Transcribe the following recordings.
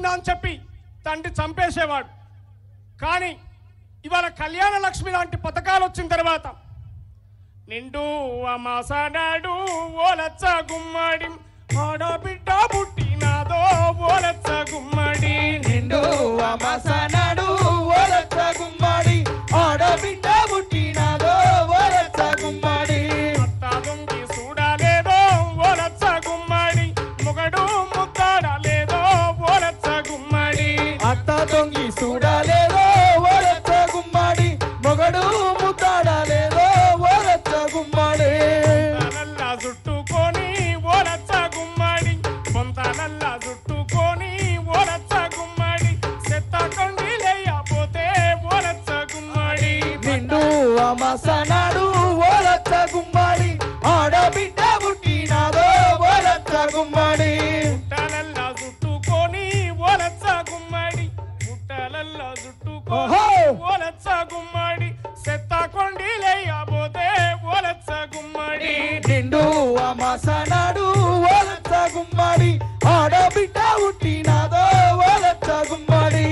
ఉందా అని చెప్పి తండ్రి చంపేసేవాడు కానీ ఇవాళ కళ్యాణ లక్ష్మి లాంటి పథకాలు వచ్చిన తర్వాత నిండు అమాసనాడు ఓలచ్చ గుమ్మడి ఆడబిడ్డ పుట్టినాదో ఓలచ్చ గుమ్మడి నిండు అమాసనాడు ఓలచ్చ గుమ్మడి ఆడబిడ్డ పుట్టినాదో ఓలచ్చ గుమ్మడి అత్త దొంగి చూడలేదో ఓలచ్చ గుమ్మడి మొగడు ముద్దాడలేదో ఓలచ్చ గుమ్మడి అత్త దొంగి చూడలేదో ఓలచ్చ గుమ్మడి మొగడు ముద్దాడలేదో ఓలచ్చ గుమ్మడి నల్ల చుట్టుకొని ఓలచ్చ గుమ్మడి కొంత నల్ల చుట్టుకొని ఓలచ్చ గుమ్మడి చెత్త కొండి లేయపోతే ఓలచ్చ గుమ్మడి నిండు అమాసనాడు ఓలచ్చ గుమ్మడి ఆడబిడ్డ పుట్టినాదో ఓలచ్చ గుమ్మడి ముట్టలల్ల చుట్టుకొని ఓలచ్చ గుమ్మడి ముట్టలల్ల చుట్టుకొని ఓహో! ఓలచ్చ గుమ్మడి చెత్త కొండి లేయపోతే ఓలచ్చ గుమ్మడి నిండు అమాసనాడు ఓలచ్చ గుమ్మడి ఆడబిడ్డ పుట్టినాదో ఓలచ్చ గుమ్మడి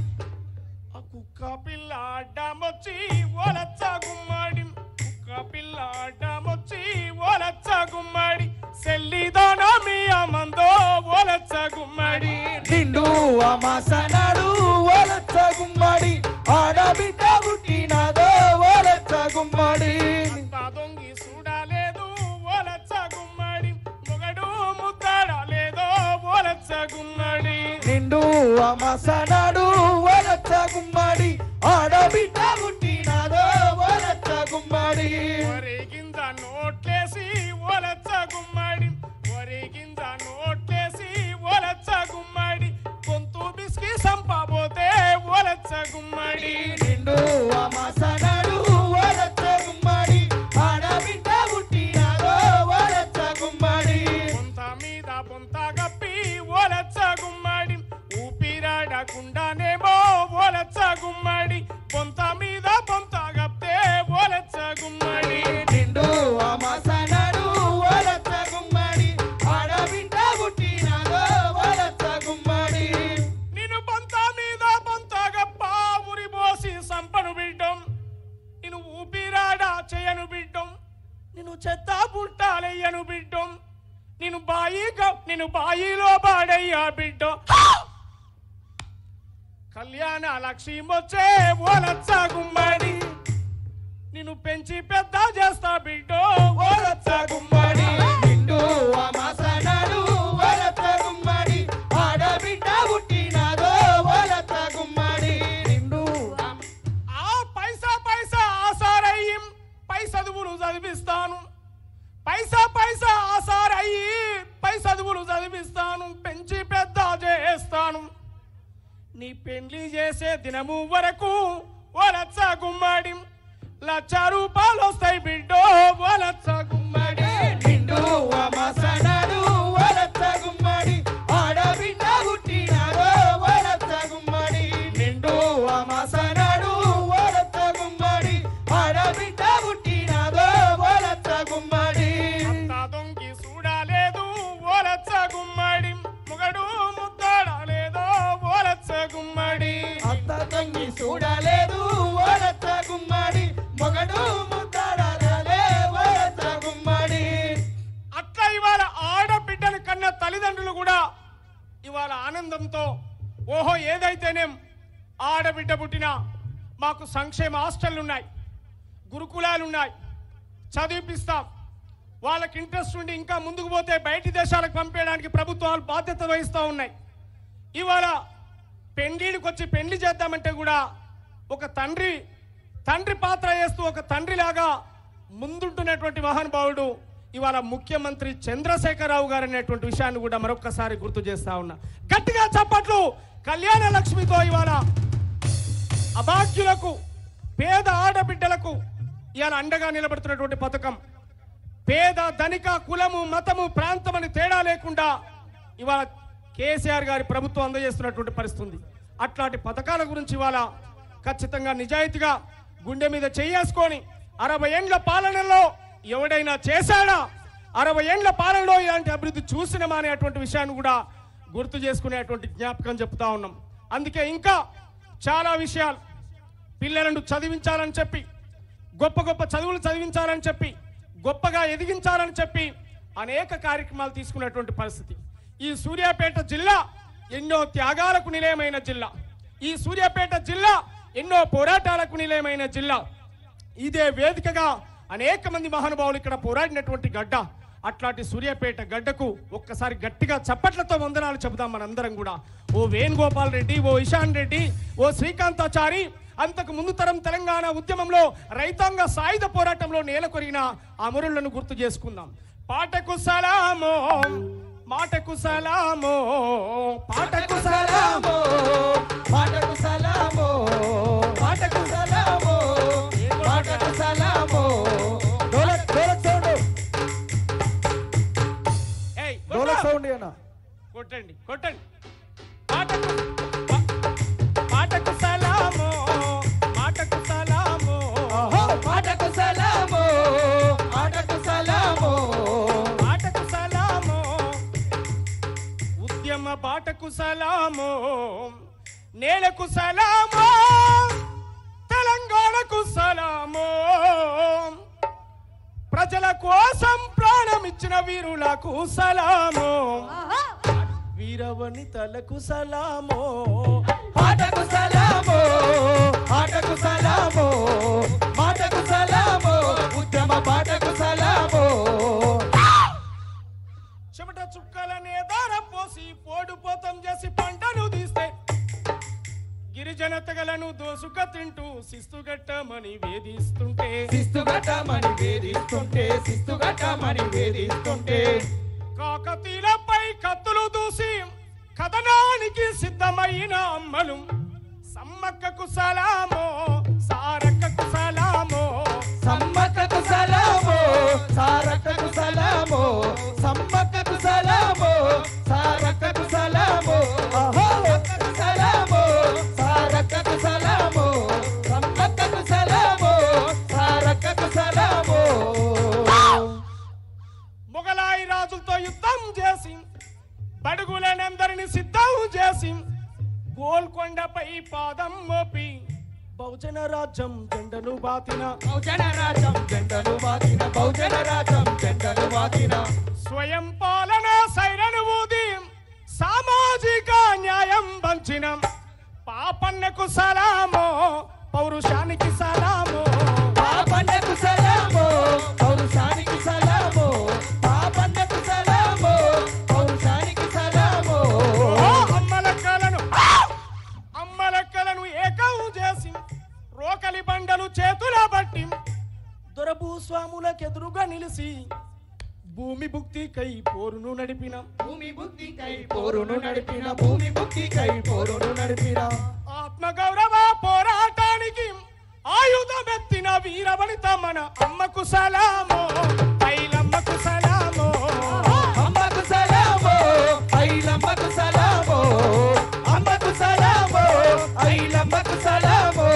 ఆ కుక్క పిల్ల అడ్డమొచ్చి ఓలచ్చ గుమ్మడి కుక్క పిల్ల అడ్డమొచ్చి ఓలచ్చ గుమ్మడి సెల్లిదానా మీ అమ్మందో ఓలచ్చ గుమ్మడి నిండు అమాసనాడు ఓలచ్చ గుమ్మడి ఆడబిడ్డ పుట్టినాదో ఓలచ్చ గుమ్మడి అత్త దొంగి చూడలేదు ఓలచ్చ గుమ్మడి మొగడు ముద్దాడలేదో ఓలచ్చ గుమ్మడి నిండు అమాసనాడు ఓలచ్చ గుమ్మడి ఆడబిడ్డ పుట్టినాదో ఓలచ్చ గుమ్మడి వరి గింజ నోట్లేసి ఓలచ్చ గుమ్మడి వరి గింజ నోట్లేసి ఓలచ్చ గుమ్మడి గొంతు బిస్కి సంపబోతే ఓలచ్చ గుమ్మడి నిండు అమాసనాడు ఓలచ్చ గుమ్మడి ఆడబిడ్డ పుట్టినాదో ఓలచ్చ గుమ్మడి పొంత మీద పొంత గప్పి ఓలచ్చ గుమ్మడి ఊపిరాడకుండానేమో ఓలచ్చ గుమ్మడి పొంత మీద పొంత గప్తే ఓలచ్చ గుమ్మడి నిండు అమాసనాడు ఓలచ్చ గుమ్మడి ఆడబిడ్డ పుట్టినాదో ఓలచ్చ గుమ్మడి నిన్ను పొంత మీద పొంత గప్ప ఉరి పోసి సంపను బిడ్డం నిన్ను ఊపిరాడ చేయను బిడ్డం నిన్ను చెత్త పుట్టాలయ్యను బిడ్డం నిన్ను బాయి గ- నిన్ను బాయిలో బాడయ్యా బిడ్డ కళ్యాణ లక్ష్మి వచ్చే ఓలచ్చ గుమ్మడి నిన్ను పెంచి పెద్ద చేస్తా బిడ్డో ఓలచ్చ గుమ్మడి నిండు అమాసనాడు ఓలచ్చ గుమ్మడి ఆడబిడ్డ పుట్టినాదో ఓలచ్చ గుమ్మడి నిండు ఆ పైసా పైసా ఆసారయ్యి పై చదువులు చదివిస్తాను పైసా పైసా ఆసారయ్యి పై చదువులు చదివిస్తాను పెంచి పెద్ద చేస్తాను నీ పెండ్లి చేసే దినము వరకు ఓ లచ్చ గుమ్మడి లక్ష రూపాయలు వస్తాయి బిడ్డో ఓ లచ్చ గుమ్మడి నిండు అమాసనాడు ఓలచ్చ గుమ్మడి ఆడబిడ్డ పుట్టినాదో ఓలచ్చ గుమ్మడి నిండు అమాసనాడు ఓలచ్చ గుమ్మడి ఆడబిడ్డ పుట్టినాదో ఓలచ్చ గుమ్మడి అత్త దొంగి చూడలేదు ఓ లచ్చ గుమ్మడి ముగడు ముద్దాడలేదో ఓ లచ్చ గుమ్మడి అత్త తంగి చూడలేదు ఓలచ్చ గుమ్మడి మొగడు ముద్దాడలే ఓలచ్చ గుమ్మడి అట్లా ఇవాళ ఆడబిడ్డలు కన్న తల్లిదండ్రులు కూడా ఇవాళ ఆనందంతో ఓహో ఏదైతేనేం ఆడబిడ్డ పుట్టినా మాకు సంక్షేమ హాస్టళ్ళు ఉన్నాయి గురుకులాలు ఉన్నాయి చదివిపిస్తాం వాళ్ళకి ఇంట్రెస్ట్ ఉండి ఇంకా ముందుకు పోతే బయటి దేశాలకు పంపేయడానికి ప్రభుత్వాలు బాధ్యత వహిస్తూ ఉన్నాయి ఇవాళ పెండ్లికి వచ్చి పెళ్లి చేద్దామంటే కూడా ఒక తండ్రి తండ్రి పాత్ర వేస్తూ ఒక తండ్రిలాగా ముందుంటున్నటువంటి మహానుభావుడు ఇవాళ ముఖ్యమంత్రి చంద్రశేఖరరావు గారు అనేటువంటి విషయాన్ని కూడా మరొక్కసారి గుర్తు చేస్తా ఉన్నా గట్టిగా చప్పట్లు కళ్యాణ లక్ష్మితో ఇవాళ అభాగ్యులకు పేద ఆడబిడ్డలకు ఇవాళ అండగా నిలబడుతున్నటువంటి పథకం పేద ధనిక కులము మతము ప్రాంతం అని తేడా లేకుండా ఇవాళ కేసీఆర్ గారి ప్రభుత్వం అందజేస్తున్నటువంటి పరిస్థితి ఉంది అట్లాంటి పథకాల గురించి ఇవాళ ఖచ్చితంగా నిజాయితీగా గుండె మీద చేసుకొని అరవై ఏండ్ల పాలనలో ఎవడైనా చేశాడా అరవై ఏండ్ల పాలనలో ఇలాంటి అభివృద్ధి చూసినమా అనేటువంటి విషయాన్ని కూడా గుర్తు చేసుకునేటువంటి జ్ఞాపకం చెప్తా ఉన్నాం అందుకే ఇంకా చాలా విషయాలు పిల్లలను చదివించాలని చెప్పి గొప్ప గొప్ప చదువులు చదివించాలని చెప్పి గొప్పగా ఎదిగించాలని చెప్పి అనేక కార్యక్రమాలు తీసుకున్నటువంటి పరిస్థితి ఈ సూర్యాపేట జిల్లా ఎన్నో త్యాగాలకు నిలయమైన జిల్లా ఈ సూర్యాపేట జిల్లా ఎన్నో పోరాటాలకు నిలయమైన జిల్లా ఇదే వేదికగా అనేక మంది మహానుభావులు ఇక్కడ పోరాడినటువంటి గడ్డ అట్లాంటి సూర్యాపేట గడ్డకు ఒక్కసారి గట్టిగా చప్పట్లతో వందనాలు చెబుదాం మనందరం కూడా ఓ వేణుగోపాల్ రెడ్డి ఓ ఇషాన్ రెడ్డి ఓ శ్రీకాంతాచారి అంతకు ముందు తరం తెలంగాణ ఉద్యమంలో రైతాంగ సాయుధ పోరాటంలో నేల కొరిగిన అమరులను గుర్తు చేసుకుందాం పాటకు సలామో మాటకు సలామో పాటకు సలామో పాటకు సలామో పాటకు సలామో పాటకు సలామో డోలక్ డోలక్ సౌండ్ ఏయ్, డోలక్ కొట్టు. సౌండ్ అన్న కొట్టండి కొట్టండి పాటకు పా- పాటకు సలామో మాటకు సలామో ఆహో పాటకు సలామో పాటకు సలామో పాటకు సలామో ఉద్యమ పాటకు సలామో నేలకు సలామో తెలంగాణకు సలామో ప్రజల కోసం ప్రాణమిచ్చిన వీరులకు సలామో వీరవనితలకు సలామో పాటకు సలామో పాటకు సలామో మాటకు సలామో ఉద్యమ పాటకు సలామో చెమట చుక్కలనే దార పోసి పోడుపోతం చేసి పంటను తీస్తే గిరిజన తెగలను దోసుక తింటూ శిస్తుగట్టమని వేధిస్తుంటే శిస్తుగట్టమని వేధిస్తుంటే శిస్తుగట్టమని వేధిస్తుంటే కాకతీలపై కత్తులు దూసి కథనానికి సిద్ధమైన అమ్మలు సమ్మక్కకు సలామో సారక్కకు సలామో సమ్మక్కకు సలామో సారక్కకు సలామో సమ్మక్కకు సలామో సారక్కకు సలామో సమ్మక్కకు సలామో సారక్కకు సలామో సమ్మక్కకు సలామో సారక్కకు సలామో మొగలాయి రాజులతో యుద్ధం చేసి బడుగులనందరిని సిద్ధం చేసి గోల్కొండపై పాదం మోపి బహుజన రాజ్యం జెండను బాతిన బహుజన రాజ్యం జెండను వాదిన బహుజన రాజ్యం జెండను వాదిన స్వయం పాలన సైరను ఊది సామాజిక న్యాయం పంచిన పాపన్నకు సలామో పౌరుషానికి సలామో పాపన్నకు సలామో పౌరుషానికి సలామో పాపన్నకు సలామో పౌరుషానికి సలామో ఓ అమ్మలక్కలను అమ్మలక్కలను ఏకం చేసి రోకలి బండలు చేతుల బట్టి దొరభూస్వాములకెదురుగా నిలిచి భూమి భుక్తికై పోరును నడిపిన భూమి బుద్ధికై పోరును నడిపిన భూమి బుద్ధికై పోరును నడిపిన ఆత్మగౌరవ పోరాటానికి ఆయుధమెత్తిన వీరవనిత మన అమ్మకు సలామో ఐలమ్మకు సలామో అమ్మకు సలామో ఐలమ్మకు సలామో అమ్మకు సలామో ఐలమ్మకు సలామో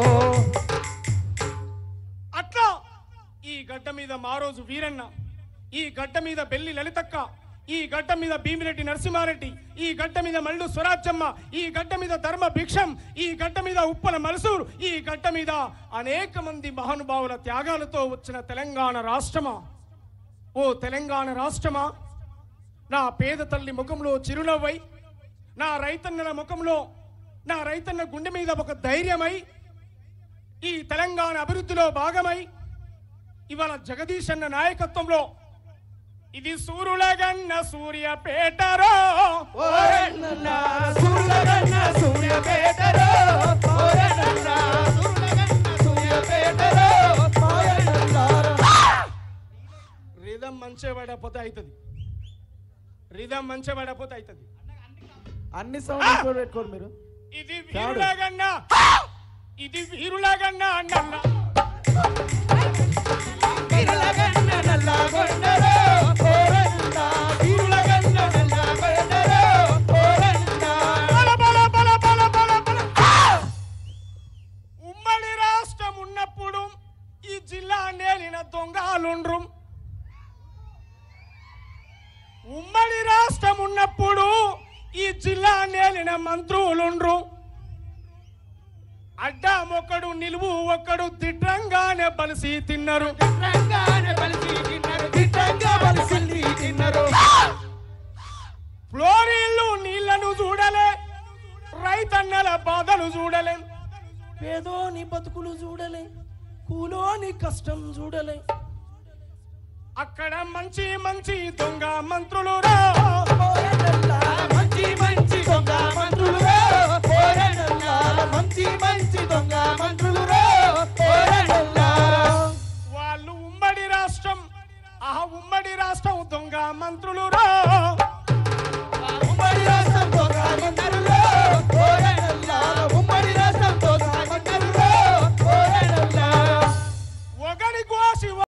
అట్లా ఈ గడ్డ మీద మారోజు వీరన్న ఈ గడ్డ మీద బెల్లి లలితక్క ఈ గడ్డ మీద భీమిరెడ్డి నరసింహారెడ్డి ఈ గడ్డ మీద మల్లు స్వరాజ్యమ్మ ఈ గడ్డ మీద ధర్మ భిక్షం ఈ గడ్డ మీద ఉప్పల మలసూరు ఈ గడ్డ మీద అనేక మంది మహానుభావుల త్యాగాలతో వచ్చిన తెలంగాణ రాష్ట్రమా ఓ తెలంగాణ రాష్ట్రమా నా పేద తల్లి ముఖంలో చిరునవ్వై నా రైతన్నల ముఖంలో నా రైతన్న గుండె మీద ఒక ధైర్యమై ఈ తెలంగాణ అభివృద్ధిలో భాగమై ఇవాళ జగదీష్ అన్న నాయకత్వంలో ఇది సూర్యులగన్న సూర్యపేటరో ఓరన్న సూర్యగన్న సూర్యపేటలో ఓరన్న సూర్యగన్న సూర్యపేటలో ఓరన్న రిధం మంచిగా పడకపోతే అవుతుంది రిధం మంచిగా పడకపోతే అవుతుంది అన్ని సౌండ్ పెట్టుకోరు మీరు ఇది వీరులగన్న ఇది వీరులగన్న అన్న వీరులగన్న నల్లగొండలో ఓరన్న వీరులగన్న నల్లగొండలో ఓరన్న బల బల బల బల బల బల ఉమ్మడి రాష్ట్రం ఉన్నప్పుడు ఈ జిల్లా నేలిన దొంగలుండ్రు ఉమ్మడి రాష్ట్రం ఉన్నప్పుడు జిల్లా నేలిన మంత్రులుండ్రు అడ్డా ఒకడు నిలువు ఒకడు దిట్టంగానే బలిసి తిన్నారు దిట్టంగానే బలిసి తిన్నారు దిట్టంగా బలిసి తిన్నారు ఫ్లోరీళ్ళు నీళ్లను చూడలే రైతన్నల బాధలు చూడలే పేదోని బతుకులు చూడలే కూలోని కష్టం చూడలే అక్కడ మంచి మంచి దొంగ మంత్రులు రా పోరడల్లా మంచి మంచి దొంగ మంత్రులు రో పోరడల్లా మంచి మంచి దొంగ మంత్రులు రో పోరడల్లా వాళ్ళు ఉమ్మడి రాష్ట్రం ఆ ఉమ్మడి రాష్ట్రం దొంగ మంత్రులు రా